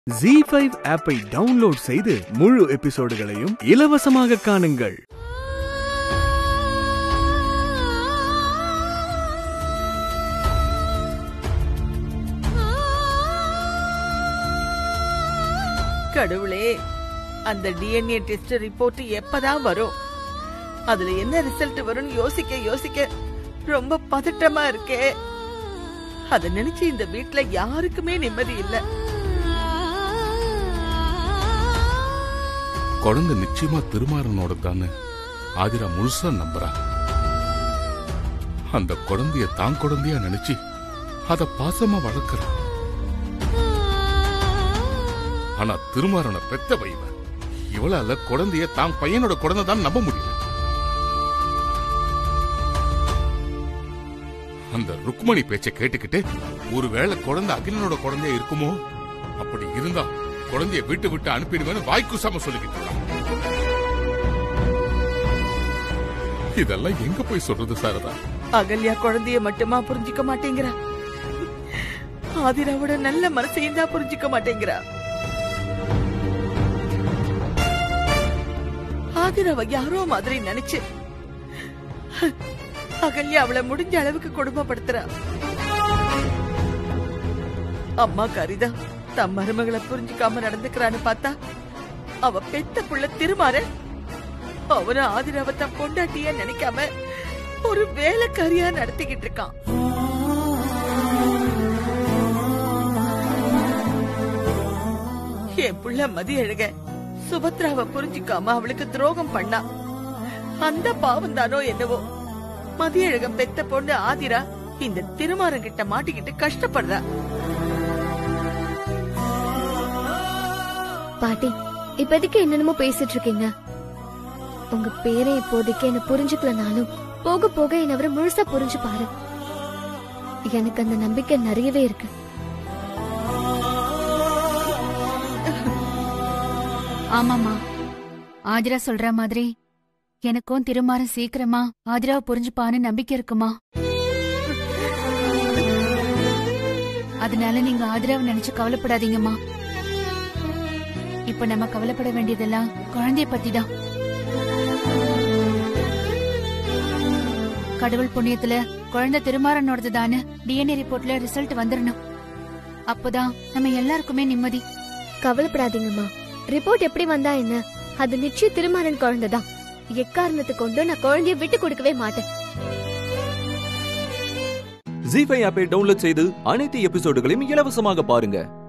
G five ஆப்பை download செய்து முழு எபிசோடுகளையும் இலவசமாக காணுங்கள் கடவுளே அந்த டிஎன்ஏ டெஸ்ட் ரிப்போர்ட் எப்பதான் வரும் அதுல என்ன ரிசல்ட் வரும்னு யோசிக்க யோசிக்க ரொம்ப பதட்டமா இருக்கே அத நினைச்சு இந்த வீட்ல யாருக்குமே நிம்மதி இல்ல குழந்தை நிச்சயமா திருமாறனோட தானே ஆதிரா முழுசா நம்புறா அந்த குழந்தைய தான் குழந்தையா நினைச்சு அத பாசமா வளர்க்கறா ஆனா திருமாறன பெத்த வைவ இவளால குழந்தைய தான் பையனோட குழந்தை தான் நம்ப முடியல அந்த ருக்மணி பேச்ச கேட்டுக்கிட்டு ஒருவேளை குழந்தை அகிலனோட குழந்தையா இருக்குமோ அப்படி இருந்தா குழந்தைய விட்டு விட்டு அனுப்பிடுவேன்னு வாய்க்குசாம சொல்லிக்கிட்டு இருக்கா. இதெல்லாம் எங்க போய் சொல்றது சாரதா அகல்யா குழந்தைய மட்டுமா புரிஞ்சுக்க மாட்டேங்கிறா ஆதிராவோட நல்ல மனசையும் தான் புரிஞ்சுக்க மாட்டேங்கிறா ஆதிராவ யாரோ மாதிரி நினைச்சு அகல்யா அவளை முடிஞ்ச அளவுக்கு கொடுமைப்படுத்துறா அம்மா கரிதா தம் மருமகளை புரிஞ்சுக்காம நடந்துக்கிறான்னு பார்த்தா அவ பெத்த புள்ள திருமாற அவன ஆதிராவ தம் பொண்டாட்டியா நினைக்காம ஒரு வேலைக்காரியா நடத்திக்கிட்டு இருக்கான் என் புள்ள மதி அழக சுபத்ராவை புரிஞ்சுக்காம அவளுக்கு துரோகம் பண்ணா அந்த பாவம் தானோ என்னவோ மதியழகம் பெத்த பொண்ணு ஆதிரா இந்த திருமாரங்கிட்ட மாட்டிக்கிட்டு கஷ்டப்படுறா பாட்டி இப்போதைக்கு என்னென்னமோ பேசிட்டு இருக்கீங்க உங்க பேரை இப்போதைக்கு என்ன புரிஞ்சுக்கலனாலும் போக போக என்ன அவரை முழுசா புரிஞ்சு பாரு எனக்கு அந்த நம்பிக்கை நிறையவே இருக்கு ஆமாமா ஆதிரா சொல்ற மாதிரி எனக்கும் திருமாறன் சீக்கிரமா ஆதிராவை புரிஞ்சுப்பான்னு நம்பிக்கை இருக்குமா அதனால நீங்க ஆதிராவை நினைச்சு கவலைப்படாதீங்கம்மா இப்ப நம்ம கவலைப்பட வேண்டியதெல்லாம் குழந்தைய பத்தி தான் கடவுள் புண்ணியத்துல குழந்தை திருமாறனோடது தானே டிஎன்ஏ ரிப்போர்ட்ல ரிசல்ட் வந்துடணும் அப்பதான் நம்ம எல்லாருக்குமே நிம்மதி கவலைப்படாதீங்கம்மா ரிப்போர்ட் எப்படி வந்தா என்ன அது நிச்சயம் திருமாறன் குழந்தைதான் எக்காரணத்தை கொண்டு நான் குழந்தைய விட்டு கொடுக்கவே மாட்டேன் ஜி ஃபைவ் ஆப்பை டவுன்லோட் செய்து அனைத்து எபிசோடுகளையும் இலவசமாக பாருங்க